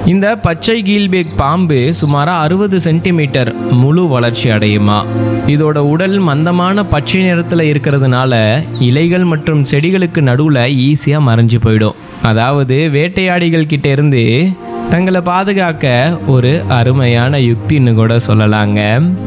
இந்த பச்சை கீல்பேக் பாம்பு சுமார் அறுபது சென்டிமீட்டர் முழு வளர்ச்சி அடையுமா இதோட உடல் மந்தமான பச்சை நிறத்தில் இருக்கிறதுனால இலைகள் மற்றும் செடிகளுக்கு நடுவில் ஈஸியாக மறைஞ்சு போயிடும் அதாவது வேட்டையாடிகள் கிட்ட இருந்து தங்களை பாதுகாக்க ஒரு அருமையான யுக்தின்னு கூட சொல்லலாங்க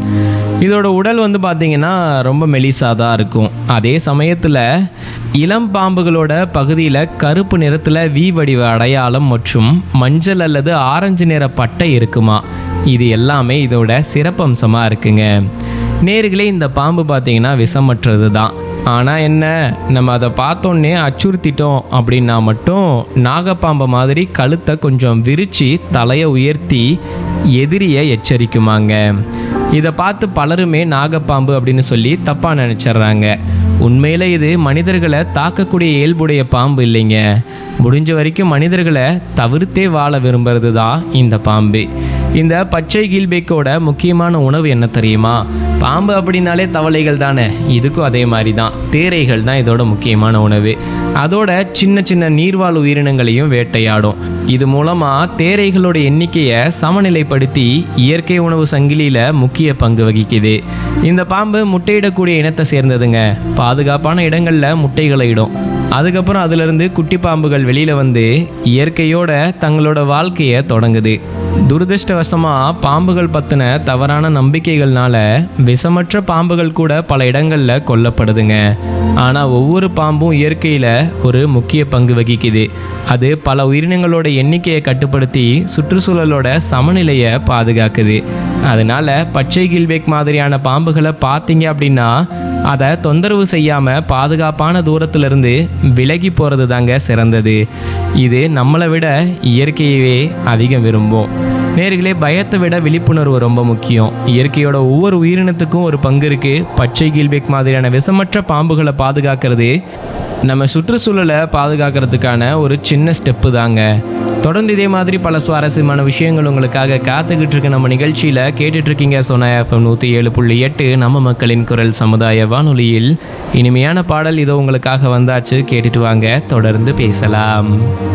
இதோட உடல் வந்து பார்த்தீங்கன்னா ரொம்ப மெலிசாக தான் இருக்கும் அதே சமயத்தில் இளம் பாம்புகளோட பகுதியில் கருப்பு நிறத்தில் வி வடிவ அடையாளம் மற்றும் மஞ்சள் அல்லது ஆரஞ்சு நிற பட்டை இருக்குமா இது எல்லாமே இதோட சிறப்பம்சமாக இருக்குங்க நேர்களே இந்த பாம்பு பார்த்தீங்கன்னா விஷமற்றது தான் ஆனால் என்ன நம்ம அதை பார்த்தோன்னே அச்சுறுத்திட்டோம் அப்படின்னா மட்டும் நாகப்பாம்பை மாதிரி கழுத்தை கொஞ்சம் விரித்து தலையை உயர்த்தி எதிரியை எச்சரிக்குமாங்க இதை பார்த்து பலருமே நாகப்பாம்பு அப்படின்னு சொல்லி தப்பாக நினச்சிட்றாங்க உண்மையில் இது மனிதர்களை தாக்கக்கூடிய இயல்புடைய பாம்பு இல்லைங்க முடிஞ்ச வரைக்கும் மனிதர்களை தவிர்த்தே வாழ விரும்புறது தான் இந்த பாம்பு இந்த பச்சை கீழ்பேக்கோட முக்கியமான உணவு என்ன தெரியுமா பாம்பு அப்படின்னாலே தவளைகள் தானே இதுக்கும் அதே மாதிரி தான் தேரைகள் தான் இதோட முக்கியமான உணவு அதோட சின்ன சின்ன நீர்வாழ் உயிரினங்களையும் வேட்டையாடும் இது மூலமா தேரைகளோட எண்ணிக்கையை சமநிலைப்படுத்தி இயற்கை உணவு சங்கிலியில முக்கிய பங்கு வகிக்குது இந்த பாம்பு முட்டையிடக்கூடிய இனத்தை சேர்ந்ததுங்க பாதுகாப்பான இடங்கள்ல முட்டைகளை இடும் அதுக்கப்புறம் அதிலிருந்து குட்டி பாம்புகள் வெளியில வந்து இயற்கையோட தங்களோட வாழ்க்கையை தொடங்குது துரதிருஷ்டவசமா பாம்புகள் பத்தின தவறான நம்பிக்கைகள்னால விஷமற்ற பாம்புகள் கூட பல இடங்கள்ல கொல்லப்படுதுங்க ஆனா ஒவ்வொரு பாம்பும் இயற்கையில ஒரு முக்கிய பங்கு வகிக்குது அது பல உயிரினங்களோட எண்ணிக்கையை கட்டுப்படுத்தி சுற்றுச்சூழலோட சமநிலையை பாதுகாக்குது அதனால பச்சை கில்பேக் மாதிரியான பாம்புகளை பார்த்தீங்க அப்படின்னா அதை தொந்தரவு செய்யாம பாதுகாப்பான தூரத்துல இருந்து விலகி போறது தாங்க சிறந்தது இது நம்மளை விட இயற்கையவே அதிகம் விரும்பும் நேர்களே பயத்தை விட விழிப்புணர்வு ரொம்ப முக்கியம் இயற்கையோட ஒவ்வொரு உயிரினத்துக்கும் ஒரு பங்கு இருக்கு பச்சை கீழ்பேக் மாதிரியான விஷமற்ற பாம்புகளை பாதுகாக்கிறது நம்ம சுற்றுச்சூழலை பாதுகாக்கிறதுக்கான ஒரு சின்ன ஸ்டெப்பு தாங்க தொடர்ந்து இதே மாதிரி பல சுவாரஸ்யமான விஷயங்கள் உங்களுக்காக காத்துக்கிட்டு இருக்க நம்ம நிகழ்ச்சியில் கேட்டுட்டு இருக்கீங்க சோனா எஃப்எம் நூற்றி ஏழு புள்ளி எட்டு நம்ம மக்களின் குரல் சமுதாய வானொலியில் இனிமையான பாடல் இதோ உங்களுக்காக வந்தாச்சு கேட்டுட்டு வாங்க தொடர்ந்து பேசலாம்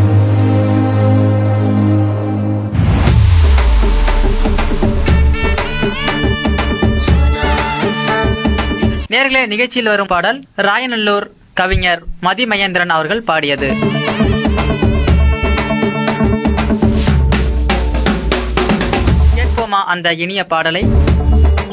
நேர்களே நிகழ்ச்சியில் வரும் பாடல் ராயநல்லூர் கவிஞர் மதிமகேந்திரன் அவர்கள் பாடியது கேட்போமா அந்த இனிய பாடலை